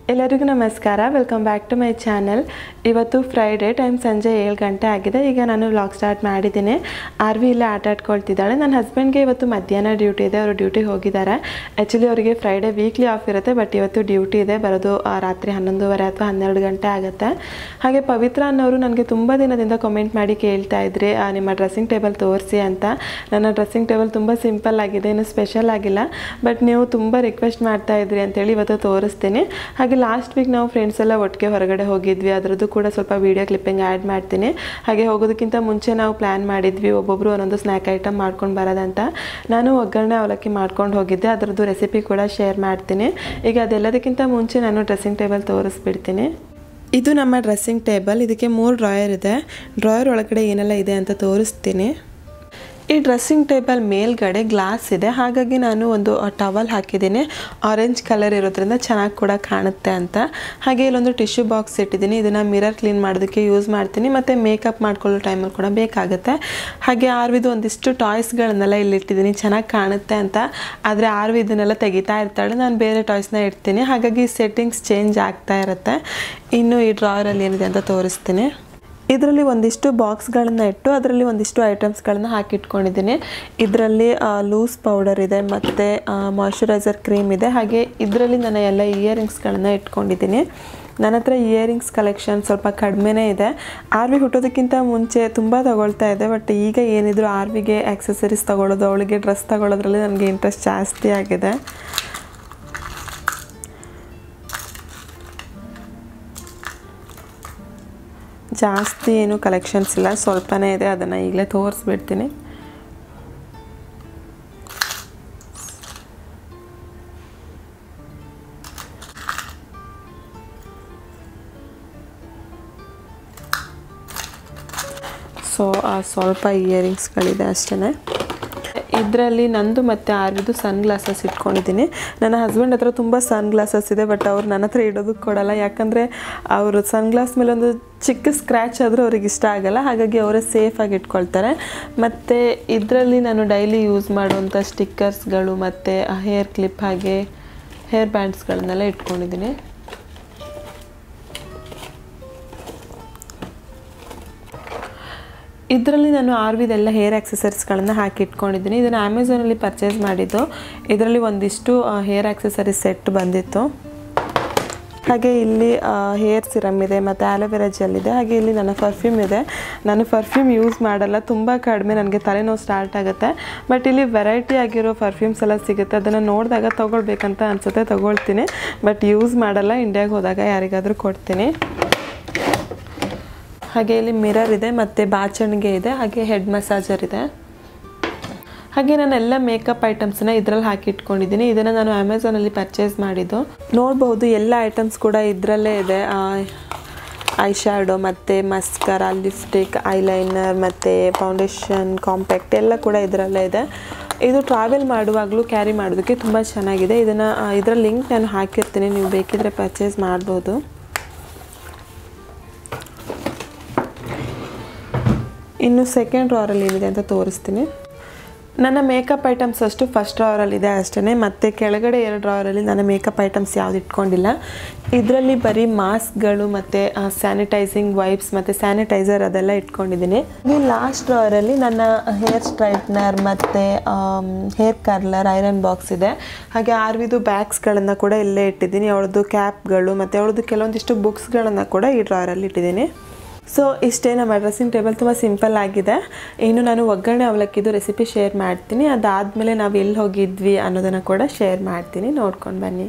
ಎಲ್ಲರಿಗೂ ನಮಸ್ಕಾರ welcome back to my channel ಇವತ್ತು ಫ್ರೈಡೇ ಟೈಮ್ ಸಂಜೆ ಏಳು ಗಂಟೆ ಆಗಿದೆ ಈಗ ನಾನು ವ್ಲಾಗ್ ಸ್ಟಾರ್ಟ್ ಮಾಡಿದ್ದೀನಿ ಆರ್ ವಿ ಇಲ್ಲೇ ಆಟ ಆಡ್ಕೊಳ್ತಿದ್ದಾಳೆ ನನ್ನ ಹಸ್ಬೆಂಡ್ಗೆ ಇವತ್ತು ಮಧ್ಯಾಹ್ನ ಡ್ಯೂಟಿ ಇದೆ ಅವರು ಡ್ಯೂಟಿಗೆ ಹೋಗಿದ್ದಾರೆ ಆ್ಯಕ್ಚುಲಿ ಅವರಿಗೆ ಫ್ರೈಡೇ ವೀಕ್ಲಿ ಆಫ್ ಇರುತ್ತೆ ಬಟ್ ಇವತ್ತು ಡ್ಯೂಟಿ ಇದೆ ಬರೋದು ಆ, ರಾತ್ರಿ ಹನ್ನೊಂದುವರೆ ಅಥವಾ ಹನ್ನೆರಡು ಗಂಟೆ ಆಗುತ್ತೆ ಹಾಗೆ ಪವಿತ್ರ ಅನ್ನೋರು ನನಗೆ ತುಂಬ ದಿನದಿಂದ ಕಮೆಂಟ್ ಮಾಡಿ ಕೇಳ್ತಾ ಇದ್ರಿ ಆ, ನಿಮ್ಮ ಡ್ರೆಸ್ಸಿಂಗ್ ಟೇಬಲ್ ತೋರಿಸಿ ಅಂತ ನನ್ನ ಡ್ರೆಸ್ಸಿಂಗ್ ಟೇಬಲ್ ತುಂಬ ಸಿಂಪಲ್ ಆಗಿದೆ ಏನು ಸ್ಪೆಷಲ್ ಆಗಿಲ್ಲ ಬಟ್ ನೀವು ತುಂಬ ರಿಕ್ವೆಸ್ಟ್ ಮಾಡ್ತಾ ಇದ್ರಿ ಅಂತೇಳಿ ಇವತ್ತು ತೋರಿಸ್ತೀನಿ ಹಾಗೆ ಲಾಸ್ಟ್ ವೀಕ್ ನಾವು ಫ್ರೆಂಡ್ಸ್ ಎಲ್ಲ ಒಟ್ಟಿಗೆ ಹೊರಗಡೆ ಹೋಗಿದ್ವಿ ಅದರದ್ದು ಕೂಡ ಸ್ವಲ್ಪ ವೀಡಿಯೋ ಕ್ಲಿಪ್ಪಿಂಗ್ ಆ್ಯಡ್ ಮಾಡ್ತೀನಿ ಹಾಗೆ ಹೋಗೋದಕ್ಕಿಂತ ಮುಂಚೆ ನಾವು ಪ್ಲ್ಯಾನ್ ಮಾಡಿದ್ವಿ ಒಬ್ಬೊಬ್ಬರು ಒಂದೊಂದು ಸ್ನ್ಯಾಕ್ ಐಟಮ್ ಮಾಡ್ಕೊಂಡು ಬರೋದಂತ ನಾನು ಒಗ್ಗರಣೆ ಅವಲಕ್ಕಿ ಮಾಡ್ಕೊಂಡು ಹೋಗಿದ್ದೆ ಅದರದ್ದು ರೆಸಿಪಿ ಕೂಡ ಶೇರ್ ಮಾಡ್ತೀನಿ ಈಗ ಅದೆಲ್ಲದಕ್ಕಿಂತ ಮುಂಚೆ ನಾನು ಡ್ರೆಸ್ಸಿಂಗ್ ಟೇಬಲ್ ತೋರಿಸ್ಬಿಡ್ತೀನಿ ಇದು ನಮ್ಮ ಡ್ರೆಸ್ಸಿಂಗ್ ಟೇಬಲ್ ಇದಕ್ಕೆ ಮೂರು ಡ್ರಾಯರ್ ಇದೆ ಡ್ರಾಯರ್ ಒಳಗಡೆ ಏನೆಲ್ಲ ಇದೆ ಅಂತ ತೋರಿಸ್ತೀನಿ ಈ ಡ್ರೆಸ್ಸಿಂಗ್ ಟೇಬಲ್ ಮೇಲ್ಗಡೆ ಗ್ಲಾಸ್ ಇದೆ ಹಾಗಾಗಿ ನಾನು ಒಂದು ಟವಲ್ ಹಾಕಿದ್ದೀನಿ ಆರೆಂಜ್ ಕಲರ್ ಇರೋದ್ರಿಂದ ಚೆನ್ನಾಗಿ ಕೂಡ ಕಾಣುತ್ತೆ ಅಂತ ಹಾಗೆ ಇಲ್ಲೊಂದು ಟಿಶ್ಯೂ ಬಾಕ್ಸ್ ಇಟ್ಟಿದ್ದೀನಿ ಇದನ್ನು ಮಿರರ್ ಕ್ಲೀನ್ ಮಾಡೋದಕ್ಕೆ ಯೂಸ್ ಮಾಡ್ತೀನಿ ಮತ್ತು ಮೇಕಪ್ ಮಾಡ್ಕೊಳ್ಳೋ ಟೈಮಲ್ಲಿ ಕೂಡ ಬೇಕಾಗುತ್ತೆ ಹಾಗೆ ಆರ್ವಿದು ಒಂದಿಷ್ಟು ಟಾಯ್ಸ್ಗಳನ್ನೆಲ್ಲ ಇಲ್ಲಿ ಇಟ್ಟಿದ್ದೀನಿ ಚೆನ್ನಾಗಿ ಕಾಣುತ್ತೆ ಅಂತ ಆದರೆ ಆರ್ವಿ ಇದನ್ನೆಲ್ಲ ತೆಗಿತಾ ಇರ್ತಾಳೆ ನಾನು ಬೇರೆ ಟಾಯ್ಸ್ನ ಇಡ್ತೀನಿ ಹಾಗಾಗಿ ಸೆಟ್ಟಿಂಗ್ಸ್ ಚೇಂಜ್ ಆಗ್ತಾ ಇರುತ್ತೆ ಇನ್ನು ಈ ಡ್ರಾಯರಲ್ಲಿ ಏನಿದೆ ಅಂತ ತೋರಿಸ್ತೀನಿ ಇದರಲ್ಲಿ ಒಂದಿಷ್ಟು ಬಾಕ್ಸ್ಗಳನ್ನ ಇಟ್ಟು ಅದರಲ್ಲಿ ಒಂದಿಷ್ಟು ಐಟಮ್ಸ್ಗಳನ್ನ ಹಾಕಿಟ್ಕೊಂಡಿದ್ದೀನಿ ಇದರಲ್ಲಿ ಲೂಸ್ ಪೌಡರ್ ಇದೆ ಮತ್ತು ಮಾಯ್ಶ್ಚರೈಸರ್ ಕ್ರೀಮ್ ಇದೆ ಹಾಗೆ ಇದರಲ್ಲಿ ನನ್ನ ಎಲ್ಲ ಇಯರಿಂಗ್ಸ್ಗಳನ್ನ ಇಟ್ಕೊಂಡಿದ್ದೀನಿ ನನ್ನ ಹತ್ರ ಇಯರಿಂಗ್ಸ್ ಕಲೆಕ್ಷನ್ ಸ್ವಲ್ಪ ಕಡಿಮೆನೇ ಇದೆ ಆರ್ವಿ ಹುಟ್ಟೋದಕ್ಕಿಂತ ಮುಂಚೆ ತುಂಬ ತಗೊಳ್ತಾ ಇದೆ ಬಟ್ ಈಗ ಏನಿದ್ರು ಆರ್ವಿಗೆ ಆಕ್ಸೆಸರೀಸ್ ತಗೊಳ್ಳೋದು ಅವಳಿಗೆ ಡ್ರೆಸ್ ತಗೊಳ್ಳೋದ್ರಲ್ಲಿ ನನಗೆ ಇಂಟ್ರೆಸ್ಟ್ ಜಾಸ್ತಿ ಆಗಿದೆ ಜಾಸ್ತಿ ಏನು ಕಲೆಕ್ಷನ್ಸ್ ಇಲ್ಲ ಸ್ವಲ್ಪನೇ ಇದೆ ಅದನ್ನು ಈಗಲೇ ತೋರಿಸ್ಬಿಡ್ತೀನಿ ಸೊ ಸ್ವಲ್ಪ ಇಯರಿಂಗ್ಸ್ಗಳಿದೆ ಅಷ್ಟೇ ಇದರಲ್ಲಿ ನಂದು ಮತ್ತು ಆರ್ವಿದು ಸನ್ ಗ್ಲಾಸಸ್ ಇಟ್ಕೊಂಡಿದ್ದೀನಿ ನನ್ನ ಹಸ್ಬೆಂಡ್ ಹತ್ರ ತುಂಬ ಸನ್ ಗ್ಲಾಸಸ್ ಇದೆ ಬಟ್ ಅವ್ರು ನನ್ನ ಹತ್ರ ಇಡೋದಕ್ಕೆ ಕೊಡಲ್ಲ ಯಾಕಂದರೆ ಅವರು ಸನ್ ಗ್ಲಾಸ್ ಮೇಲೆ ಒಂದು ಚಿಕ್ಕ ಸ್ಕ್ರ್ಯಾಚ್ ಆದರೂ ಅವ್ರಿಗೆ ಇಷ್ಟ ಆಗಲ್ಲ ಹಾಗಾಗಿ ಅವರೇ ಸೇಫಾಗಿ ಇಟ್ಕೊಳ್ತಾರೆ ಮತ್ತು ಇದರಲ್ಲಿ ನಾನು ಡೈಲಿ ಯೂಸ್ ಮಾಡುವಂಥ ಸ್ಟಿಕ್ಕರ್ಸ್ಗಳು ಮತ್ತು ಹೇರ್ ಕ್ಲಿಪ್ ಹಾಗೆ ಹೇರ್ ಬ್ಯಾಂಡ್ಸ್ಗಳನ್ನೆಲ್ಲ ಇಟ್ಕೊಂಡಿದ್ದೀನಿ ಇದರಲ್ಲಿ ನಾನು ಆರ್ವಿದೆಲ್ಲ ಹೇರ್ ಆಕ್ಸೆಸರೀಸ್ಗಳನ್ನು ಹಾಕಿ ಇಟ್ಕೊಂಡಿದ್ದೀನಿ ಇದನ್ನು ಅಮೆಝಾನಲ್ಲಿ ಪರ್ಚೇಸ್ ಮಾಡಿದ್ದು ಇದರಲ್ಲಿ ಒಂದಿಷ್ಟು ಹೇರ್ ಆಕ್ಸೆಸರೀಸ್ ಸೆಟ್ ಬಂದಿತ್ತು ಹಾಗೆ ಇಲ್ಲಿ ಹೇರ್ ಸಿರಮ್ ಇದೆ ಮತ್ತು ಆಲೋವೆರಾ ಜೆಲ್ ಇದೆ ಹಾಗೆ ಇಲ್ಲಿ ನನ್ನ ಪರ್ಫ್ಯೂಮ್ ಇದೆ ನಾನು ಪರ್ಫ್ಯೂಮ್ ಯೂಸ್ ಮಾಡಲ್ಲ ತುಂಬ ಕಡಿಮೆ ನನಗೆ ತಲೆನೋವು ಸ್ಟಾರ್ಟ್ ಆಗುತ್ತೆ ಬಟ್ ಇಲ್ಲಿ ವೆರೈಟಿ ಆಗಿರೋ ಪರ್ಫ್ಯೂಮ್ಸ್ ಎಲ್ಲ ಸಿಗುತ್ತೆ ಅದನ್ನು ನೋಡಿದಾಗ ತೊಗೊಳ್ಬೇಕಂತ ಅನಿಸುತ್ತೆ ತೊಗೊಳ್ತೀನಿ ಬಟ್ ಯೂಸ್ ಮಾಡಲ್ಲ ಇಂಡಿಯಾಗೆ ಹೋದಾಗ ಯಾರಿಗಾದರೂ ಕೊಡ್ತೀನಿ ಹಾಗೆ ಇಲ್ಲಿ ಮಿರರ್ ಇದೆ ಮತ್ತು ಬಾಚಣಿಗೆ ಇದೆ ಹಾಗೆ ಹೆಡ್ ಮಸಾಜರ್ ಇದೆ ಹಾಗೆ ನಾನು ಎಲ್ಲ ಮೇಕಪ್ ಐಟಮ್ಸನ್ನ ಇದರಲ್ಲಿ ಹಾಕಿ ಇಟ್ಕೊಂಡಿದ್ದೀನಿ ಇದನ್ನು ನಾನು ಅಮೆಝಾನಲ್ಲಿ ಪರ್ಚೇಸ್ ಮಾಡಿದ್ದು ನೋಡ್ಬೋದು ಎಲ್ಲ ಐಟಮ್ಸ್ ಕೂಡ ಇದರಲ್ಲೇ ಇದೆ ಐ ಶ್ಯಾಡೋ ಮತ್ತು ಮಸ್ಕರ ಲಿಪ್ಸ್ಟಿಕ್ ಐಲೈನರ್ ಮತ್ತು ಫೌಂಡೇಶನ್ ಕಾಂಪ್ಯಾಕ್ಟ್ ಎಲ್ಲ ಕೂಡ ಇದರಲ್ಲೇ ಇದೆ ಇದು ಟ್ರಾವೆಲ್ ಮಾಡುವಾಗಲೂ ಕ್ಯಾರಿ ಮಾಡೋದಕ್ಕೆ ತುಂಬ ಚೆನ್ನಾಗಿದೆ ಇದನ್ನು ಇದರ ಲಿಂಕ್ ನಾನು ಹಾಕಿರ್ತೀನಿ ನೀವು ಬೇಕಿದ್ರೆ ಪರ್ಚೇಸ್ ಮಾಡ್ಬೋದು ಇನ್ನು ಸೆಕೆಂಡ್ ಡ್ರಾರಲ್ಲಿ ಏನಿದೆ ಅಂತ ತೋರಿಸ್ತೀನಿ ನನ್ನ ಮೇಕಪ್ ಐಟಮ್ಸ್ ಅಷ್ಟು ಫಸ್ಟ್ ಡ್ರಾವರಲ್ಲಿದೆ ಅಷ್ಟೇ ಮತ್ತು ಕೆಳಗಡೆ ಎರಡು ಡ್ರಾವರಲ್ಲಿ ನನ್ನ ಮೇಕಪ್ ಐಟಮ್ಸ್ ಯಾವ್ದು ಇಟ್ಕೊಂಡಿಲ್ಲ ಇದರಲ್ಲಿ ಬರೀ ಮಾಸ್ಕ್ಗಳು ಮತ್ತು ಸ್ಯಾನಿಟೈಸಿಂಗ್ ವೈಪ್ಸ್ ಮತ್ತು ಸ್ಯಾನಿಟೈಸರ್ ಅದೆಲ್ಲ ಇಟ್ಕೊಂಡಿದ್ದೀನಿ ಈ ಲಾಸ್ಟ್ ಡ್ರಾವರಲ್ಲಿ ನನ್ನ ಹೇರ್ ಸ್ಟ್ರೈಟ್ನರ್ ಮತ್ತು ಹೇರ್ ಕರ್ಲರ್ ಐರನ್ ಬಾಕ್ಸ್ ಇದೆ ಹಾಗೆ ಆರ್ವಿದು ಬ್ಯಾಗ್ಸ್ಗಳನ್ನು ಕೂಡ ಇಲ್ಲೇ ಇಟ್ಟಿದ್ದೀನಿ ಅವಳದು ಕ್ಯಾಪ್ಗಳು ಮತ್ತು ಅವಳದು ಕೆಲವೊಂದಿಷ್ಟು ಬುಕ್ಸ್ಗಳನ್ನು ಕೂಡ ಈ ಡ್ರಾವರಲ್ಲಿ ಇಟ್ಟಿದ್ದೀನಿ ಸೊ ಇಷ್ಟೇ ನಮ್ಮ ಡ್ರೆಸ್ಸಿಂಗ್ ಟೇಬಲ್ ತುಂಬ ಸಿಂಪಲ್ ಆಗಿದೆ ಇನ್ನು ನಾನು ಒಗ್ಗರಣೆ ಅವಲಕ್ಕಿದು ರೆಸಿಪಿ ಶೇರ್ ಮಾಡ್ತೀನಿ ಅದಾದಮೇಲೆ ನಾವು ಎಲ್ಲಿ ಹೋಗಿದ್ವಿ ಅನ್ನೋದನ್ನು ಕೂಡ ಶೇರ್ ಮಾಡ್ತೀನಿ ನೋಡ್ಕೊಂಡು ಬನ್ನಿ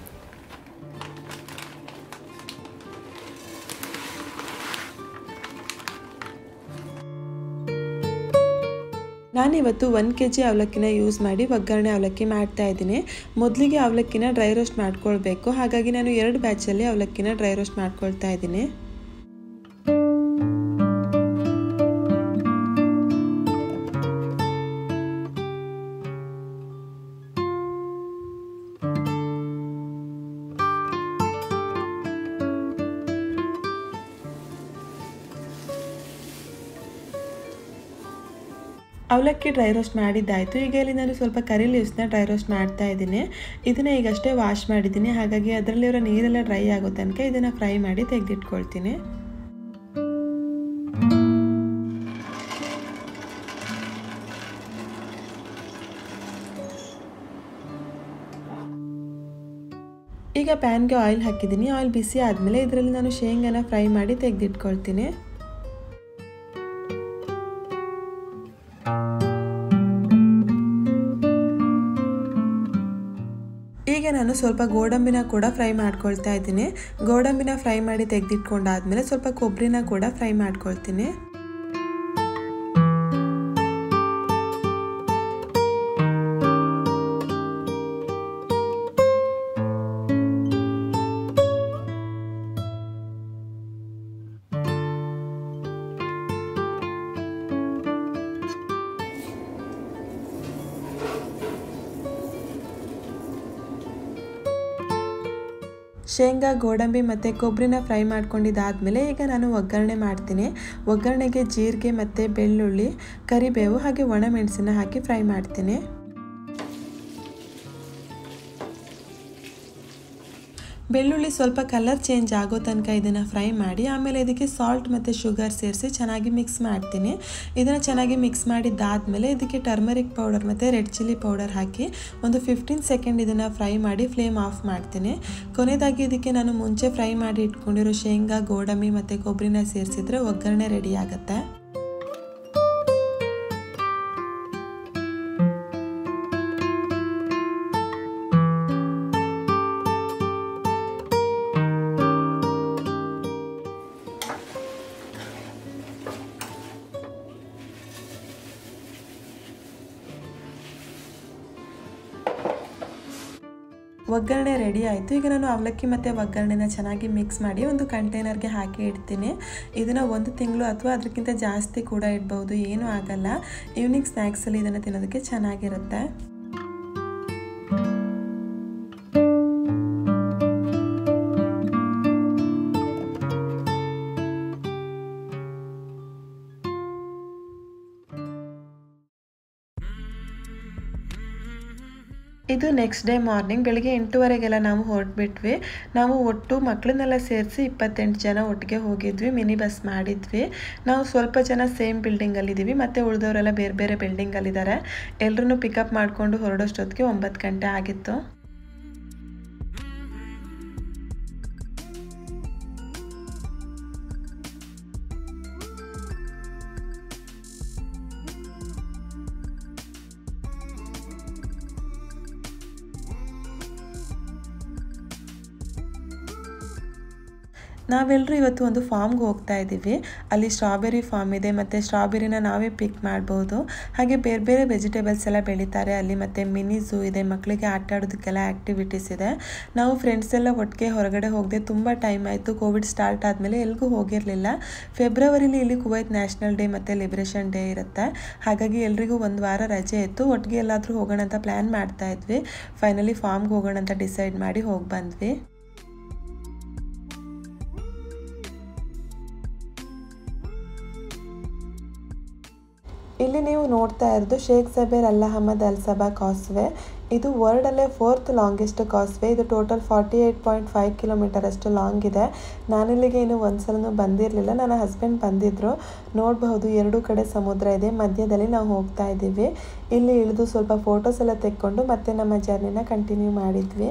ನಾನಿವತ್ತು ಒಂದು ಕೆ ಜಿ ಅವಲಕ್ಕಿನ ಯೂಸ್ ಮಾಡಿ ಒಗ್ಗರಣೆ ಅವಲಕ್ಕಿ ಮಾಡ್ತಾ ಇದ್ದೀನಿ ಮೊದಲಿಗೆ ಅವಲಕ್ಕಿನ ಡ್ರೈ ರೋಸ್ಟ್ ಮಾಡ್ಕೊಳ್ಬೇಕು ಹಾಗಾಗಿ ನಾನು ಎರಡು ಬ್ಯಾಚಲ್ಲಿ ಅವಲಕ್ಕಿನ ಡ್ರೈ ರೋಸ್ಟ್ ಮಾಡ್ಕೊಳ್ತಾ ಇದ್ದೀನಿ ಅವಲಕ್ಕಿ ಡ್ರೈ ರೋಸ್ಟ್ ಮಾಡಿದ್ದಾಯಿತು ಈಗ ಇಲ್ಲಿ ನಾನು ಸ್ವಲ್ಪ ಕರಿ ಲೀವ್ಸ್ನ ಡ್ರೈ ರೋಸ್ಟ್ ಮಾಡ್ತಾ ಇದ್ದೀನಿ ಇದನ್ನು ಈಗಷ್ಟೇ ವಾಶ್ ಮಾಡಿದ್ದೀನಿ ಹಾಗಾಗಿ ಅದರಲ್ಲಿರೋ ನೀರೆಲ್ಲ ಡ್ರೈ ಆಗೋ ತನಕ ಇದನ್ನು ಫ್ರೈ ಮಾಡಿ ತೆಗೆದಿಟ್ಕೊಳ್ತೀನಿ ಈಗ ಪ್ಯಾನ್ಗೆ ಆಯಿಲ್ ಹಾಕಿದ್ದೀನಿ ಆಯಿಲ್ ಬಿಸಿ ಆದಮೇಲೆ ಇದರಲ್ಲಿ ನಾನು ಶೇಂಗಾನ ಫ್ರೈ ಮಾಡಿ ತೆಗೆದಿಟ್ಕೊಳ್ತೀನಿ ಈಗ ನಾನು ಸ್ವಲ್ಪ ಗೋಡಂಬಿನ ಕೂಡ ಫ್ರೈ ಮಾಡ್ಕೊಳ್ತಾ ಇದ್ದೀನಿ ಗೋಡಂಬಿನ ಫ್ರೈ ಮಾಡಿ ತೆಗೆದಿಟ್ಕೊಂಡಾದ್ಮೇಲೆ ಸ್ವಲ್ಪ ಕೊಬ್ಬರಿನ ಕೂಡ ಫ್ರೈ ಮಾಡ್ಕೊಳ್ತೀನಿ ಶೇಂಗಾ ಗೋಡಂಬಿ ಮತ್ತು ಕೊಬ್ಬರಿನ ಫ್ರೈ ಮಾಡ್ಕೊಂಡಿದ್ದಾದಮೇಲೆ ಈಗ ನಾನು ಒಗ್ಗರಣೆ ಮಾಡ್ತೀನಿ ಒಗ್ಗರಣೆಗೆ ಜೀರಿಗೆ ಮತ್ತು ಬೆಳ್ಳುಳ್ಳಿ ಕರಿಬೇವು ಹಾಗೆ ಒಣಮೆಣಸನ್ನ ಹಾಕಿ ಫ್ರೈ ಮಾಡ್ತೀನಿ ಬೆಳ್ಳುಳ್ಳಿ ಸ್ವಲ್ಪ ಕಲರ್ ಚೇಂಜ್ ಆಗೋ ತನಕ ಇದನ್ನು ಫ್ರೈ ಮಾಡಿ ಆಮೇಲೆ ಇದಕ್ಕೆ ಸಾಲ್ಟ್ ಮತ್ತು ಶುಗರ್ ಸೇರಿಸಿ ಚೆನ್ನಾಗಿ ಮಿಕ್ಸ್ ಮಾಡ್ತೀನಿ ಇದನ್ನು ಚೆನ್ನಾಗಿ ಮಿಕ್ಸ್ ಮಾಡಿದ್ದಾದಮೇಲೆ ಇದಕ್ಕೆ ಟರ್ಮರಿಕ್ ಪೌಡರ್ ಮತ್ತು ರೆಡ್ ಚಿಲ್ಲಿ ಪೌಡರ್ ಹಾಕಿ ಒಂದು ಫಿಫ್ಟೀನ್ ಸೆಕೆಂಡ್ ಇದನ್ನು ಫ್ರೈ ಮಾಡಿ ಫ್ಲೇಮ್ ಆಫ್ ಮಾಡ್ತೀನಿ ಕೊನೆಯದಾಗಿ ಇದಕ್ಕೆ ನಾನು ಮುಂಚೆ ಫ್ರೈ ಮಾಡಿ ಇಟ್ಕೊಂಡಿರೋ ಶೇಂಗಾ ಗೋಡಂಬಿ ಮತ್ತು ಕೊಬ್ಬರಿನ ಸೇರಿಸಿದ್ರೆ ಒಗ್ಗರಣೆ ರೆಡಿ ಆಗುತ್ತೆ ಒಗ್ಗರಣೆ ರೆಡಿ ಆಯಿತು ಈಗ ನಾನು ಅವಲಕ್ಕಿ ಮತ್ತು ಒಗ್ಗರಣೆನ ಚೆನ್ನಾಗಿ ಮಿಕ್ಸ್ ಮಾಡಿ ಒಂದು ಕಂಟೈನರ್ಗೆ ಹಾಕಿ ಇಡ್ತೀನಿ ಇದನ್ನು ಒಂದು ತಿಂಗಳು ಅಥವಾ ಅದಕ್ಕಿಂತ ಜಾಸ್ತಿ ಕೂಡ ಇಡ್ಬೋದು ಏನೂ ಆಗಲ್ಲ ಈವ್ನಿಂಗ್ ಸ್ನ್ಯಾಕ್ಸಲ್ಲಿ ಇದನ್ನು ತಿನ್ನೋದಕ್ಕೆ ಚೆನ್ನಾಗಿರುತ್ತೆ ಇದು ನೆಕ್ಸ್ಟ್ ಡೇ ಮಾರ್ನಿಂಗ್ ಬೆಳಿಗ್ಗೆ ಎಂಟೂವರೆಗೆಲ್ಲ ನಾವು ಹೊರಟ್ಬಿಟ್ವಿ ನಾವು ಒಟ್ಟು ಮಕ್ಕಳನ್ನೆಲ್ಲ ಸೇರಿಸಿ ಇಪ್ಪತ್ತೆಂಟು ಜನ ಒಟ್ಟಿಗೆ ಹೋಗಿದ್ವಿ ಮಿನಿ ಬಸ್ ಮಾಡಿದ್ವಿ ನಾವು ಸ್ವಲ್ಪ ಜನ ಸೇಮ್ ಬಿಲ್ಡಿಂಗಲ್ಲಿದ್ದೀವಿ ಮತ್ತು ಉಳಿದವರೆಲ್ಲ ಬೇರೆ ಬೇರೆ ಬಿಲ್ಡಿಂಗಲ್ಲಿದ್ದಾರೆ ಎಲ್ಲರೂ ಪಿಕಪ್ ಮಾಡಿಕೊಂಡು ಹೊರಡೋಷ್ಟೊತ್ತಿಗೆ ಒಂಬತ್ತು ಗಂಟೆ ಆಗಿತ್ತು ನಾವೆಲ್ಲರೂ ಇವತ್ತು ಒಂದು ಫಾರ್ಮ್ಗೆ ಹೋಗ್ತಾ ಇದ್ದೀವಿ ಅಲ್ಲಿ ಸ್ಟ್ರಾಬೆರಿ ಫಾರ್ಮ್ ಇದೆ ಮತ್ತು ಸ್ಟ್ರಾಬೆರಿನ ನಾವೇ ಪಿಕ್ ಮಾಡ್ಬೋದು ಹಾಗೆ ಬೇರೆ ಬೇರೆ ವೆಜಿಟೇಬಲ್ಸ್ ಎಲ್ಲ ಬೆಳೀತಾರೆ ಅಲ್ಲಿ ಮತ್ತು ಮಿನಿ ಝೂ ಇದೆ ಮಕ್ಕಳಿಗೆ ಆಟ ಆಡೋದಕ್ಕೆಲ್ಲ ಆ್ಯಕ್ಟಿವಿಟೀಸ್ ಇದೆ ನಾವು ಫ್ರೆಂಡ್ಸ್ ಎಲ್ಲ ಒಟ್ಟಿಗೆ ಹೊರಗಡೆ ಹೋಗದೆ ತುಂಬ ಟೈಮ್ ಆಯಿತು ಕೋವಿಡ್ ಸ್ಟಾರ್ಟ್ ಆದಮೇಲೆ ಎಲ್ಗೂ ಹೋಗಿರಲಿಲ್ಲ ಫೆಬ್ರವರಿಲಿ ಇಲ್ಲಿ ಕುವೈತ್ ನ್ಯಾಷನಲ್ ಡೇ ಮತ್ತು ಲಿಬ್ರೇಷನ್ ಡೇ ಇರುತ್ತೆ ಹಾಗಾಗಿ ಎಲ್ರಿಗೂ ಒಂದು ವಾರ ರಜೆ ಇತ್ತು ಒಟ್ಟಿಗೆ ಎಲ್ಲಾದರೂ ಹೋಗೋಣ ಅಂತ ಪ್ಲ್ಯಾನ್ ಮಾಡ್ತಾ ಇದ್ವಿ ಫೈನಲಿ ಫಾರ್ಮ್ಗೆ ಹೋಗೋಣ ಅಂತ ಡಿಸೈಡ್ ಮಾಡಿ ಹೋಗಿ ಬಂದ್ವಿ ಇಲ್ಲಿ ನೀವು ನೋಡ್ತಾ ಇರೋದು ಶೇಖ್ ಸಬೇರ್ ಅಲ್ ಅಹಮದ್ ಅಲ್ ಸಬಾ ಕಾಸ್ವೆ ಇದು ವರ್ಲ್ಡಲ್ಲೇ ಫೋರ್ತ್ ಲಾಂಗೆಸ್ಟ್ ಕಾಸ್ವೆ ಇದು total forty eight point five kilometre ಅಷ್ಟು ಲಾಂಗ್ ಇದೆ ನಾನಿಲ್ಲಿಗೆ ಇನ್ನೂ ಒಂದ್ಸಲನೂ ಬಂದಿರಲಿಲ್ಲ ನನ್ನ ಹಸ್ಬೆಂಡ್ ಬಂದಿದ್ದರು ನೋಡಬಹುದು ಎರಡು ಕಡೆ ಸಮುದ್ರ ಇದೆ ಮಧ್ಯದಲ್ಲಿ ನಾವು ಹೋಗ್ತಾ ಇದ್ದೀವಿ ಇಲ್ಲಿ ಇಳಿದು ಸ್ವಲ್ಪ ಫೋಟೋಸ್ ಎಲ್ಲ ತೆಕ್ಕೊಂಡು ಮತ್ತೆ ನಮ್ಮ ಜರ್ನಿನ ಕಂಟಿನ್ಯೂ ಮಾಡಿದ್ವಿ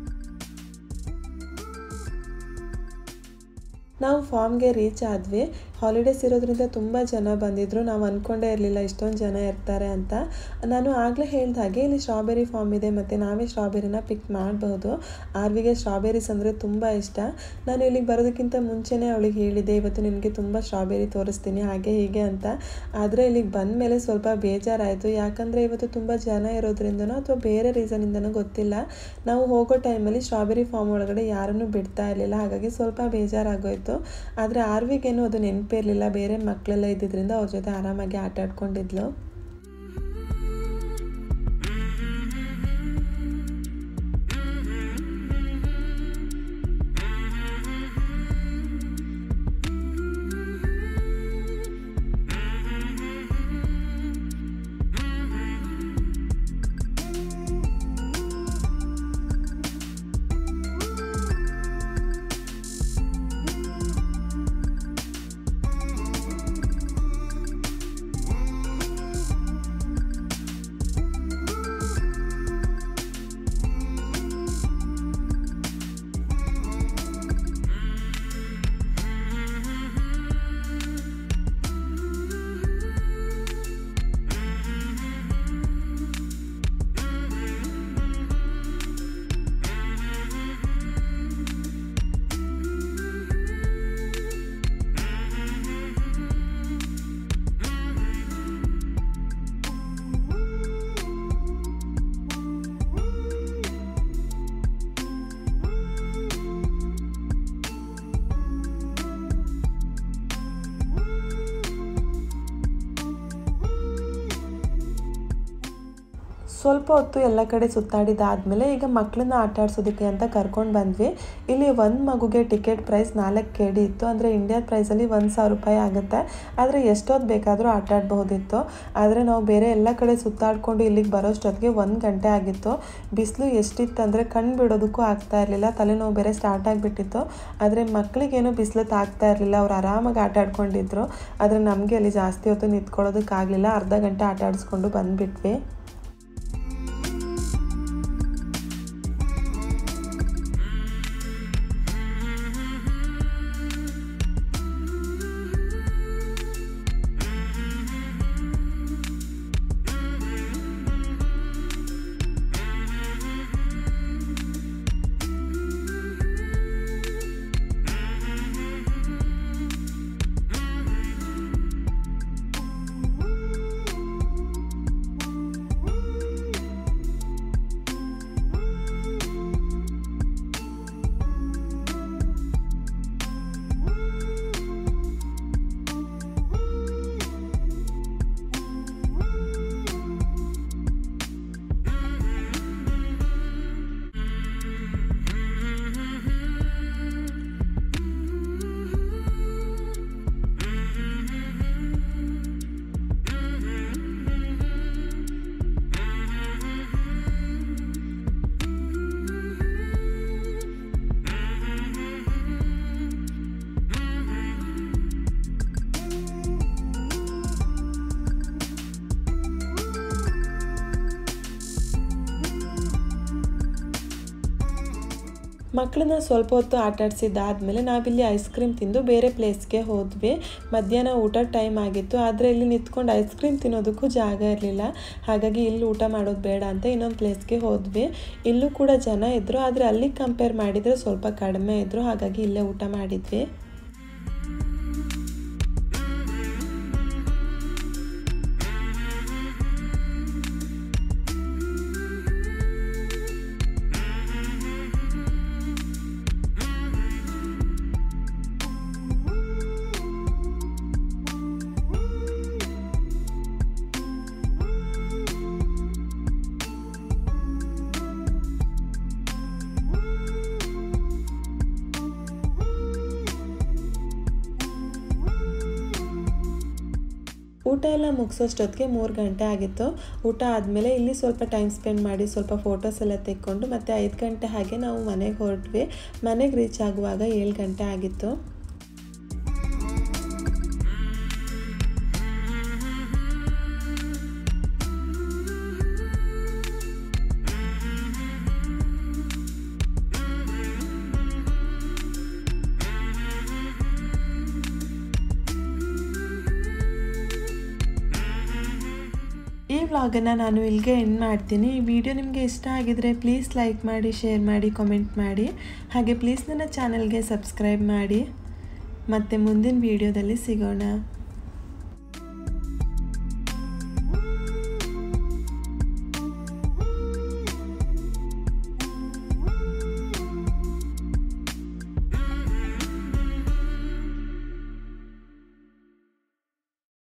ನಾವು ಫಾರ್ಮ್ಗೆ ರೀಚ್ ಆದ್ವಿ ಹಾಲಿಡೇಸ್ ಇರೋದ್ರಿಂದ ತುಂಬ ಜನ ಬಂದಿದ್ದರು ನಾವು ಅಂದ್ಕೊಂಡೇ ಇರಲಿಲ್ಲ ಇಷ್ಟೊಂದು ಜನ ಇರ್ತಾರೆ ಅಂತ ನಾನು ಆಗಲೇ ಹೇಳ್ದ ಹಾಗೆ ಇಲ್ಲಿ ಸ್ಟ್ರಾಬೆರಿ ಫಾರ್ಮ್ ಇದೆ ಮತ್ತು ನಾವೇ ಸ್ಟ್ರಾಬೆರಿನ ಪಿಕ್ ಮಾಡಬಹುದು ಆರ್ವಿಗೆ ಸ್ಟ್ರಾಬೆರೀಸ್ ಅಂದರೆ ತುಂಬ ಇಷ್ಟ ನಾನು ಇಲ್ಲಿಗೆ ಬರೋದಕ್ಕಿಂತ ಮುಂಚೆನೇ ಅವಳಿಗೆ ಹೇಳಿದೆ ಇವತ್ತು ನಿನಗೆ ತುಂಬ ಸ್ಟ್ರಾಬೆರಿ ತೋರಿಸ್ತೀನಿ ಹಾಗೆ ಹೀಗೆ ಅಂತ ಆದರೆ ಇಲ್ಲಿಗೆ ಬಂದ ಮೇಲೆ ಸ್ವಲ್ಪ ಬೇಜಾರಾಯಿತು ಯಾಕಂದರೆ ಇವತ್ತು ತುಂಬ ಜನ ಇರೋದ್ರಿಂದನೋ ಅಥವಾ ಬೇರೆ ರೀಸನಿಂದನೋ ಗೊತ್ತಿಲ್ಲ ನಾವು ಹೋಗೋ ಟೈಮಲ್ಲಿ ಸ್ಟ್ರಾಬೆರಿ ಫಾರ್ಮ್ ಒಳಗಡೆ ಯಾರನ್ನೂ ಬಿಡ್ತಾ ಇರಲಿಲ್ಲ ಹಾಗಾಗಿ ಸ್ವಲ್ಪ ಬೇಜಾರಾಗೋಯಿತು ಆದರೆ ಆರ್ವಿಗೇನು ಅದು ನೆನಪಿರಲಿಲ್ಲ ಬೇರೆ ಮಕ್ಕಳೆಲ್ಲ ಇದ್ದಿದ್ದರಿಂದ ಅವ್ರ ಜೊತೆ ಆರಾಮಾಗಿ ಆಟ ಆಡ್ಕೊಂಡಿದ್ಲು ಸ್ವಲ್ಪ ಹೊತ್ತು ಎಲ್ಲ ಕಡೆ ಸುತ್ತಾಡಿದಾದ್ಮೇಲೆ ಈಗ ಮಕ್ಕಳನ್ನ ಆಟ ಆಡ್ಸೋದಕ್ಕೆ ಅಂತ ಕರ್ಕೊಂಡು ಬಂದ್ವಿ ಇಲ್ಲಿ ಒಂದು ಮಗುಗೆ ಟಿಕೆಟ್ ಪ್ರೈಸ್ ನಾಲ್ಕು ಕೆ ಡಿ ಇತ್ತು ಅಂದರೆ ಇಂಡಿಯಾದ ಪ್ರೈಸಲ್ಲಿ ಒಂದು ಸಾವಿರ ರೂಪಾಯಿ ಆಗುತ್ತೆ ಆದರೆ ಎಷ್ಟೊತ್ತು ಬೇಕಾದರೂ ಆಟ ಆಡ್ಬಹುದಿತ್ತು ಆದರೆ ನಾವು ಬೇರೆ ಎಲ್ಲ ಕಡೆ ಸುತ್ತಾಡ್ಕೊಂಡು ಇಲ್ಲಿಗೆ ಬರೋಷ್ಟೊತ್ತಿಗೆ ಒಂದು ಗಂಟೆ ಆಗಿತ್ತು ಬಿಸಿಲು ಎಷ್ಟಿತ್ತು ಅಂದರೆ ಕಣ್ಣು ಬಿಡೋದಕ್ಕೂ ಆಗ್ತಾ ಇರಲಿಲ್ಲ ತಲೆನೋವು ಬೇರೆ ಸ್ಟಾರ್ಟ್ ಆಗಿಬಿಟ್ಟಿತ್ತು ಆದರೆ ಮಕ್ಕಳಿಗೇನು ಬಿಸಿಲು ತಾಗ್ತಾ ಇರಲಿಲ್ಲ ಅವ್ರು ಆರಾಮಾಗಿ ಆಟ ಆಡ್ಕೊಂಡಿದ್ರು ಆದರೆ ನಮಗೆ ಅಲ್ಲಿ ಜಾಸ್ತಿ ಹೊತ್ತು ನಿಂತ್ಕೊಳ್ಳೋದಕ್ಕಾಗಲಿಲ್ಲ ಅರ್ಧ ಗಂಟೆ ಆಟ ಆಡಿಸ್ಕೊಂಡು ಬಂದುಬಿಟ್ವಿ ಮಕ್ಕಳನ್ನ ಸ್ವಲ್ಪ ಹೊತ್ತು ಆಟ ಆಡಿಸಿದ್ದಾದಮೇಲೆ ನಾವಿಲ್ಲಿ ಐಸ್ ಕ್ರೀಮ್ ತಿಂದು ಬೇರೆ ಪ್ಲೇಸ್ಗೆ ಹೋದ್ವಿ ಮಧ್ಯಾಹ್ನ ಊಟ ಟೈಮ್ ಆಗಿತ್ತು ಆದರೆ ಇಲ್ಲಿ ನಿಂತ್ಕೊಂಡು ಐಸ್ ಕ್ರೀಮ್ ತಿನ್ನೋದಕ್ಕೂ ಜಾಗ ಇರಲಿಲ್ಲ ಹಾಗಾಗಿ ಇಲ್ಲಿ ಊಟ ಮಾಡೋದು ಬೇಡ ಅಂತ ಇನ್ನೊಂದು ಪ್ಲೇಸ್ಗೆ ಹೋದ್ವಿ ಇಲ್ಲೂ ಕೂಡ ಜನ ಇದ್ದರು ಆದರೆ ಅಲ್ಲಿಗೆ ಕಂಪೇರ್ ಮಾಡಿದರೆ ಸ್ವಲ್ಪ ಕಡಿಮೆ ಇದ್ದರು ಹಾಗಾಗಿ ಇಲ್ಲೇ ಊಟ ಮಾಡಿದ್ವಿ ಊಟ ಎಲ್ಲ ಮುಗಿಸೋಷ್ಟೊತ್ತಿಗೆ ಮೂರು ಗಂಟೆ ಆಗಿತ್ತು ಊಟ ಆದಮೇಲೆ ಇಲ್ಲಿ ಸ್ವಲ್ಪ ಟೈಮ್ ಸ್ಪೆಂಡ್ ಮಾಡಿ ಸ್ವಲ್ಪ ಫೋಟೋಸ್ ಎಲ್ಲ ತೆಕ್ಕೊಂಡು ಮತ್ತು ಐದು ಗಂಟೆ ಹಾಗೆ ನಾವು ಮನೆಗೆ ಹೊರಟ್ವಿ ಮನೆಗೆ ರೀಚ್ ಆಗುವಾಗ ಏಳು ಗಂಟೆ ಆಗಿತ್ತು ವ್ಲಾಗನ್ನು ನಾನು ಇಲ್ಲಿಗೆ ಎಂಡ್ ಮಾಡ್ತೀನಿ ಈ ವಿಡಿಯೋ ನಿಮಗೆ ಇಷ್ಟ ಆಗಿದರೆ ಪ್ಲೀಸ್ ಲೈಕ್ ಮಾಡಿ ಶೇರ್ ಮಾಡಿ ಕಾಮೆಂಟ್ ಮಾಡಿ ಹಾಗೆ ಪ್ಲೀಸ್ ನನ್ನ ಚಾನಲ್ಗೆ ಸಬ್ಸ್ಕ್ರೈಬ್ ಮಾಡಿ ಮತ್ತು ಮುಂದಿನ ವಿಡಿಯೋದಲ್ಲಿ ಸಿಗೋಣ